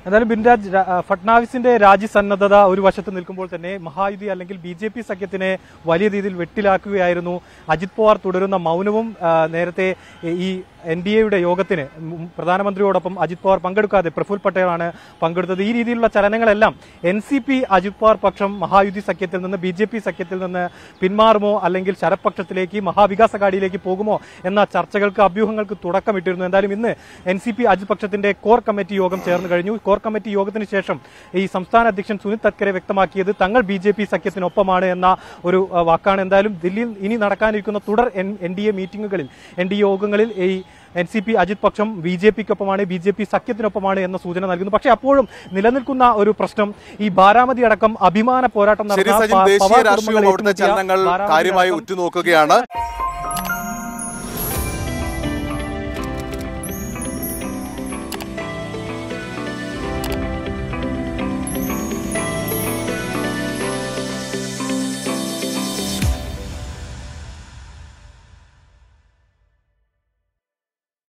എന്തായാലും ബിൻരാജ് രാ- ആ, ഫട്നാവിസിന്റെ രാജ്യസന്നദ്ധത ഒരു വശത്ത് നിൽക്കുമ്പോൾ തന്നെ മഹായുതി അല്ലെങ്കിൽ ബി ജെ പി സഖ്യത്തിനെ വലിയ രീതിയിൽ വെട്ടിലാക്കുകയായിരുന്നു അജിത് പവാർ തുടരുന്ന മൗനവും ആ, നേരത്തെ ഈ എൻ ഡി എയുടെ യോഗത്തിന് ഉം പ്രധാനമന്ത്രിയോടൊപ്പം അജിത് പവാർ പങ്കെടുക്കാതെ പ്രഫുൽ പട്ടേലാണ് പങ്കെടുത്തത് ഈ രീതിയിലുള്ള ചലനങ്ങളെല്ലാം N C P Ajit Pawar പക്ഷം മഹായുതി സഖ്യത്തിൽ നിന്ന് ബി ജെ പി സഖ്യത്തിൽ നിന്ന് പിന്മാറുമോ അല്ലെങ്കിൽ ശരപക്ഷത്തിലേക്ക് മഹാവികാസ് അഘാഡിയിലേക്ക് പോകുമോ എന്ന ചർച്ചകൾക്ക് അഭ്യൂഹങ്ങൾക്ക് തുടക്കമിട്ടിരുന്നു എന്തായാലും ഇന്ന് എൻ സി പി അജിത് പക്ഷത്തിന്റെ കോർ കമ്മിറ്റി യോഗം ചേർന്ന് കഴിഞ്ഞു കോർ കമ്മിറ്റി യോഗത്തിന് ശേഷം ഈ സംസ്ഥാന അധ്യക്ഷൻ സുനിൽ തത്കരെ വ്യക്തമാക്കിയത് തങ്ങൾ ബി ജെ പി സഖ്യത്തിനൊപ്പമാണ് എന്ന ഒരു ആ, വാക്കാണ് എന്തായാലും ദില്ലിയിൽ ഇനി നടക്കാനിരിക്കുന്ന തുടർ എൻ ഡി എ മീറ്റിംഗുകളിൽ എൻ ഡി എ യോഗങ്ങളിൽ ഈ എൻ സി പി അജിത് പക്ഷം ബി ജെ പിക്കൊപ്പമാണ് ബി ജെ പി സഖ്യത്തിനൊപ്പമാണ് എന്ന സൂചന നൽകുന്നു പക്ഷേ അപ്പോഴും നിലനിൽക്കുന്ന ഒരു പ്രശ്നം ഈ ബാരാമതി അടക്കം അഭിമാന പോരാട്ടം ശരി നടന്ന സജിൻ പ- ദേശീയ പവാർ രാഷ്ട്രീയവും കുടുംബങ്ങളെ അവിടുത്തെ ഏറ്റുമുട്ടിയ ചലനങ്ങൾ ബാരാമതി കാര്യമായി അടക്കം ഉറ്റുനോക്കുകയാണ്